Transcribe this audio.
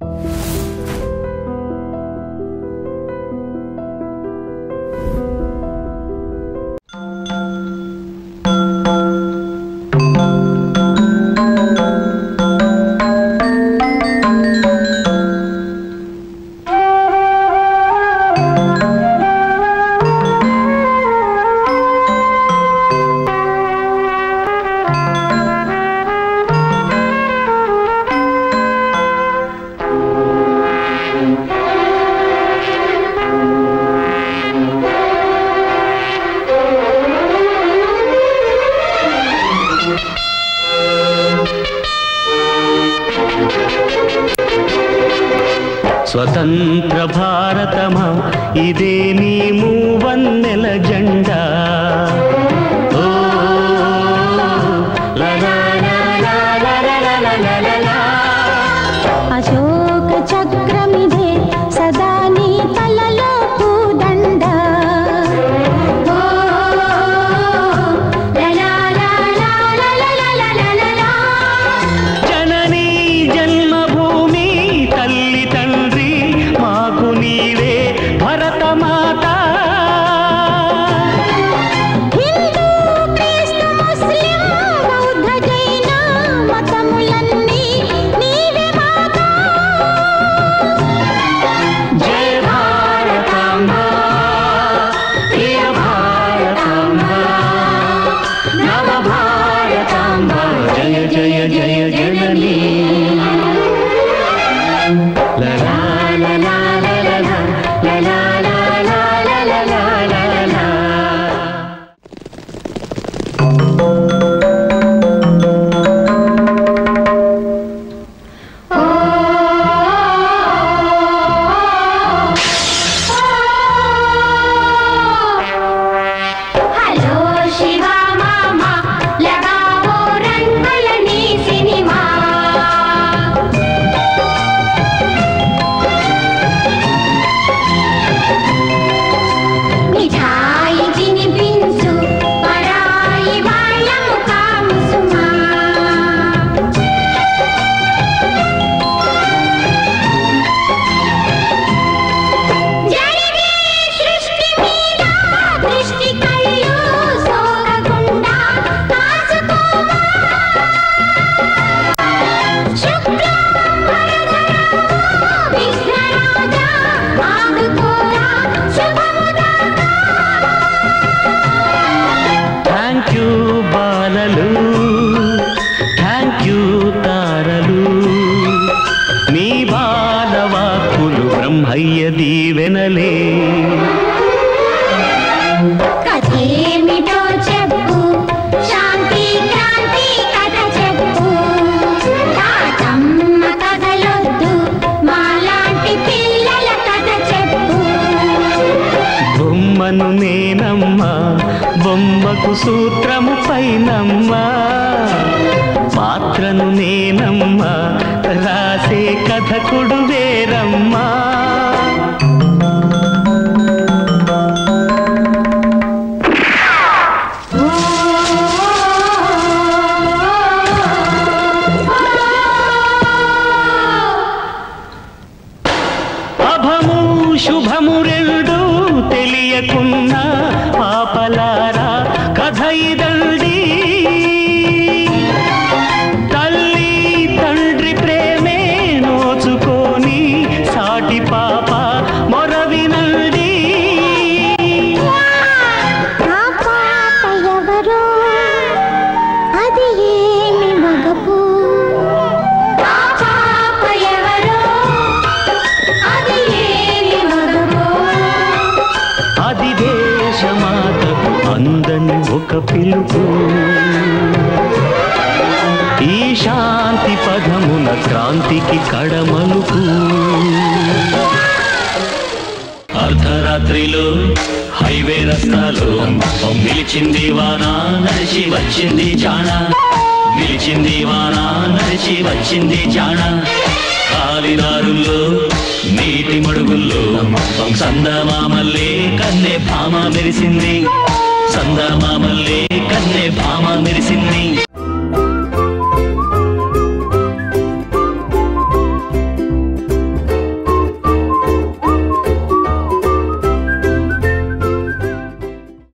స్వతంత్ర భారతమా ఇదే నీ మూవన్నెల జెండా ఓ, లా లా లా లా లా లా లా లా లా లా లా. అశోక చక్రమిదే సదా నీ తలలో పూదండ ఓ, లలా లా లా లా లా లా లా లా లా లా. జననీ జన్మభూమి తల్లి తండ్రి మాకు నీవే భరతమాత హిందూ క్రీస్తు ముస్లిం బౌద్ధ జైన మతములన్నీ నీవే మాతా జయ భారతాంబ ప్రియ భారతాంబ నవ భారతాంబ జయ జయ జయ జననీ లలా లలా లలా లలా లలా లలా లలా లలా హలో శివ మామ లగావో రంగులని సినిమా మిఠాయి తినిపించు పరాయి వాళ్ళ ముఖాము సుమా జరిగే సృష్టి మీద దృష్టి కళ్ళు సోకకుండా కాసుకోవా శుక్రవారం విఘ్నరాజా ఆదుకోరా శుభముదా థ్యాంక్ యూ బాలలు థ్యాంక్ యూ తారలు నీ బాలవాక్కులు బ్రహ్మయ్య దీవెనలే కథేమిటో చెప్పు శాంతి క్రాంతి కథ చెప్పు తాతమ్మ కథలొద్దు మాలాంటి పిల్లల కథ చెప్పు బొమ్మను నేనమ్మా బొమ్మకు సూత్రము పైనమ్మా పాత్రను నేనమ్మా రాసే కథకుడు వేరమ్మా అభము శుభము రెండు తెలియకున్నా పాపలారా కథ ఇదండి తల్లి తండ్రి ప్రేమే నోచుకొని సాటి పాప మొర వినండి ఆ పాప ఎవరో అది ఏమి మగపు ఆ పాప ఎవరో అది ఏమి మగపు అది దేశమాతకు అందని ఒక పిలుపు ఈ శాంతి పదమున క్రాంతికి కడమలుపు అర్ధరాత్రిలో హైవే రస్తాలో నిలిచింది వాన నడిచి వచ్చింది జాణ నిలిచింది వాన నడిచి వచ్చింది జాణ కాలిదారుల్లో నీటి మడుగుల్లో సందమామల్లే కన్నె భామ మెరిసింది సందమామల్లే కన్నె భామ మెరిసింది